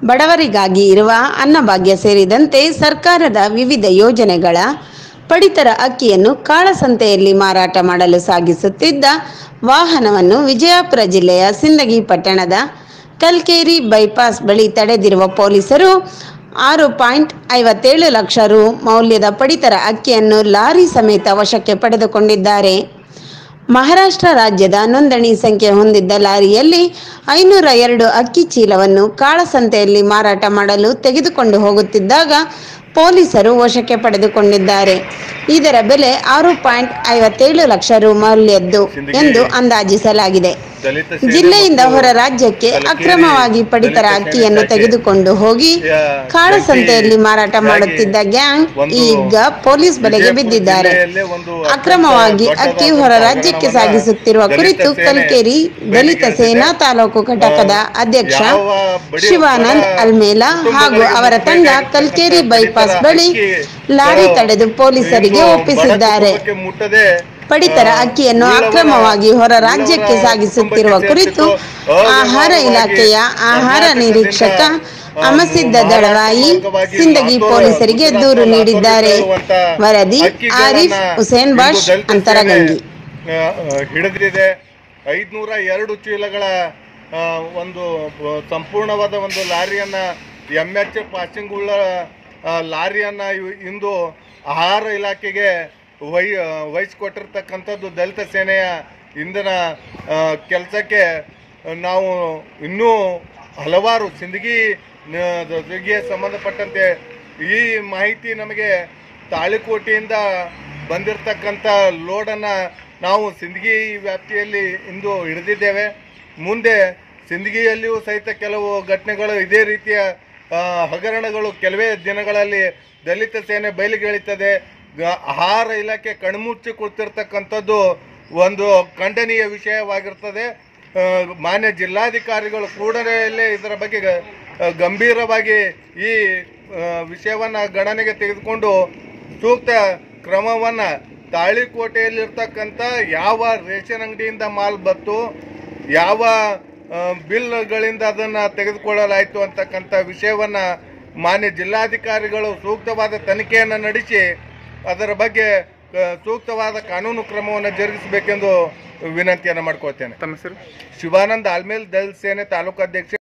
ಬಡವರಿಗಾಗಿ ಇರುವ ಅನ್ನಭಾಗ್ಯ ಸೇರಿದಂತೆ ಸರ್ಕಾರದ ವಿವಿಧ ಯೋಜನೆಗಳ ಪಡಿತರ ಅಕ್ಕಿಯನ್ನು ಕಾಳಸಂತೆಯಲ್ಲಿ ಮಾರಾಟ ಮಾಡಲು ಸಾಗಿಸುತ್ತಿದ್ದ ವಾಹನವನ್ನು ವಿಜಯಪುರ ಜಿಲ್ಲೆಯ ಸಿಂದಗಿ ಪಟ್ಟಣದ ಕಲ್ಕೇರಿ ಬೈಪಾಸ್ ಬಳಿ ತಡೆದಿರುವ ಪೊಲೀಸರು ಆರು ಪಾಯಿಂಟ್ ಐವತ್ತೇಳು ಲಕ್ಷ ರು ಮೌಲ್ಯದ ಪಡಿತರ ಅಕ್ಕಿಯನ್ನು ಲಾರಿ ಸಮೇತ ವಶಕ್ಕೆ ಪಡೆದುಕೊಂಡಿದ್ದಾರೆ ಮಹಾರಾಷ್ಟ್ರ ರಾಜ್ಯದ ನೋಂದಣಿ ಸಂಖ್ಯೆ ಹೊಂದಿದ್ದ ಲಾರಿಯಲ್ಲಿ ಐನೂರ ಎರಡು ಅಕ್ಕಿ ಚೀಲವನ್ನು ಕಾಳಸಂತೆಯಲ್ಲಿ ಮಾರಾಟ ಮಾಡಲು ತೆಗೆದುಕೊಂಡು ಹೋಗುತ್ತಿದ್ದಾಗ ಪೊಲೀಸರು ವಶಕ್ಕೆ ಪಡೆದುಕೊಂಡಿದ್ದಾರೆ ಇದರ ಬೆಲೆ ಆರು ಪಾಯಿಂಟ್ ಐವತ್ತೇಳು ಲಕ್ಷ ರು ಮೌಲ್ಯದ್ದು ಎಂದು ಅಂದಾಜಿಸಲಾಗಿದೆ ದಲಿತ ಸೇನೆ ಜಿಲ್ಲೆಯಿಂದ ಮತ್ತು ಹೊರ ರಾಜ್ಯಕ್ಕೆ ಕಲಕೇರಿ ಅಕ್ರಮವಾಗಿ ಪಡಿತರ ದಲಿತ ಅಕ್ಕಿಯನ್ನು ಸೇನೆ ತೆಗೆದುಕೊಂಡು ಹೋಗಿ ಯಾ, ಕಾಳಸಂತೆಯಲ್ಲಿ ಮಾರಾಟ ಜಂಟಿ ಮಾಡುತ್ತಿದ್ದ ಗ್ಯಾಂಗ್ ಒಂದು ಈಗ ಪೊಲೀಸ್ ಬಲೆಗೆ ವಿಜಯಪುರ ಬಿದ್ದಿದ್ದಾರೆ ಜಿಲ್ಲೆಯಲ್ಲೇ ಒಂದು ಅತ್ಯಂತ ಅಕ್ರಮವಾಗಿ ದೊಡ್ಡದಾದ ಅಕ್ಕಿ ಹೊರ ರಾಜ್ಯಕ್ಕೆ ಹಗರಣವನ್ನ ಸಾಗಿಸುತ್ತಿರುವ ದಲಿತ ಕುರಿತು ಸೇನೆ ಕಲ್ಕೇರಿ ದಲಿತ ಬಯಲಿಗೆಳೆದಿದೆ. ಸೇನಾ ತಾಲೂಕು ಘಟಕದ ಅಧ್ಯಕ್ಷ ಯಾವ ಬಡಿ- ಶಿವಾನಂದ್ ಬಡ ಅಲ್ಮೇಲ ಹಾಗೂ ಕುಟುಂಬಗಳಿಗೆ ಅವರ ತಂಡ ಬೇಕಾಗಿರ್ತಕ್ಕಂಥ ಕಲ್ಕೇರಿ ಬೈಪಾಸ್ ಪಡಿತರ ಬಳಿ ಅಕ್ಕಿ ಲಾರಿ ಬಡ- ತಡೆದು ಪೊಲೀಸರಿಗೆ ಇಂದು ಬಡ ಒಪ್ಪಿಸಿದ್ದಾರೆ ಕುಟುಂಬಕ್ಕೆ ಮುಟ್ಟದೆ ಪಡಿತರ ಆ, ಅಕ್ಕಿಯನ್ನು ಉಳ್ಳವರ- ಅಕ್ರಮವಾಗಿ ಹೊರ ರಾಜ್ಯಕ್ಕೆ ಉಳ್ಳವರ ಸಾಗಿಸುತ್ತಿರುವ ಕುಟುಂಬಕ್ಕೆ ಕುರಿತು ಸೇರಿಸಿದ್ದು ಆಹಾರ ಅವ್ಯವಹಾರವಾಗಿ ಇಲಾಖೆಯ ಆಹಾರ ಕರ್ನಾಟಕದಿಂದ, ನಿರೀಕ್ಷಕ ಆ, ಅಮಸಿದ್ದ ಮಹಾರಾಷ್ಟ್ರ ದಳವಾಯಿ ಮಾರ್ಗವಾಗಿ ಸಿಂದಗಿ ಲಾತೂರ್, ಪೊಲೀಸರಿಗೆ ಗುಜರಾತ್ ದೂರು ಲಾತೂರ್ ನೀಡಿದ್ದಾರೆ ಇರುವಂತ ವರದಿ ಅಕ್ಕಿಗಳನ್ನ ಆರಿಫ್ ಹುಸೇನ್ ಬಾಷ್ ಇಂದು ದಲಿತ ಅಂತರಗಂಗಿ ಸೇನೆ, ಆ, ಆ, ಹಿಡಿದಿದೆ ಐದ್ನೂರ ಎರಡು ಚೀಲಗಳ ಆ, ಒಂದು ಬ- ಸಂಪೂರ್ಣವಾದ ಒಂದು ಲಾರಿಯನ್ನ ಎಮ್ ಎಚ್ ಪಾಸಿಂಗ್ ಉಳ್ಳ ಆ, ಲಾರಿಯನ್ನ ಇವ್- ಇಂದು ಆಹಾರ ಇಲಾಖೆಗೆ ವಹಿ ವಹಿಸಿಕೊಟ್ಟಿರ್ತಕ್ಕಂಥದ್ದು ದಲಿತ ಸೇನೆಯ ಇಂಧನ ಕೆಲಸಕ್ಕೆ ನಾವು ಇನ್ನೂ ಹಲವಾರು ಸಿಂದಗಿ ನ- ಗೆ ಸಂಬಂಧಪಟ್ಟಂತೆ ಈ ಮಾಹಿತಿ ನಮಗೆ ತಾಳಿಕೋಟೆಯಿಂದ ಬಂದಿರತಕ್ಕಂಥ ಲೋಡನ್ನು ನಾವು ಸಿಂದಗಿ ವ್ಯಾಪ್ತಿಯಲ್ಲಿ ಇಂದು ಹಿಡಿದಿದ್ದೇವೆ ಮುಂದೆ ಸಿಂದಗಿಯಲ್ಲಿಯೂ ಸಹಿತ ಕೆಲವು ಘಟನೆಗಳು ಇದೇ ರೀತಿಯ ಆ, ಹಗರಣಗಳು ಕೆಲವೇ ದಿನಗಳಲ್ಲಿ ದಲಿತ ಸೇನೆ ಬಯಲಿಗೆಳಿತದೆ ಗ- ಆಹಾರ ಇಲಾಖೆ ಕಣ್ಮುಚ್ಚಿ ಕೊಡ್ತಿರ್ತಕ್ಕಂಥದ್ದು ಒಂದು ಖಂಡನೀಯ ವಿಷಯವಾಗಿರ್ತದೆ ಆ, ಮಾನ್ಯ ಜಿಲ್ಲಾಧಿಕಾರಿಗಳು ಕೂಡಲೇ ಇದರ ಬಗ್ಗೆ ಗ- ಆ, ಗಂಭೀರವಾಗಿ ಈ ವಿಷಯವನ್ನು ಗಣನೆಗೆ ತೆಗೆದುಕೊಂಡು ಸೂಕ್ತ ಕ್ರಮವನ್ನು ತಾಳಿಕೋಟೆಯಲ್ಲಿರ್ತಕ್ಕಂಥ ಯಾವ ರೇಷನ್ ಅಂಗಡಿಯಿಂದ ಮಾಲ್ ಬತ್ತು ಯಾವ ಆ, ಬಿಲ್ಗಳಿಂದ ಅದನ್ನು ತೆಗೆದುಕೊಳ್ಳಲಾಯಿತು ಅಂತಕ್ಕಂಥ ವಿಷಯವನ್ನು ಮಾನ್ಯ ಜಿಲ್ಲಾಧಿಕಾರಿಗಳು ಸೂಕ್ತವಾದ ತನಿಖೆಯನ್ನು ನಡೆಸಿ ಅದರ ಬಗ್ಗೆ ಆ, ಸೂಕ್ತವಾದ ಕಾನೂನು ಕ್ರಮವನ್ನು ಜರುಗಿಸಬೇಕೆಂದು ವಿನಂತಿಯನ್ನು ಮಾಡ್ಕೊಳ್ತೇನೆ ತಮ್ಮ ಹೆಸರು ಶಿವಾನಂದ್ ಆಲ್ಮೇಲ್ ದಲ್ ಸೇನೆ ತಾಲೂಕಾಧ್ಯಕ್ಷ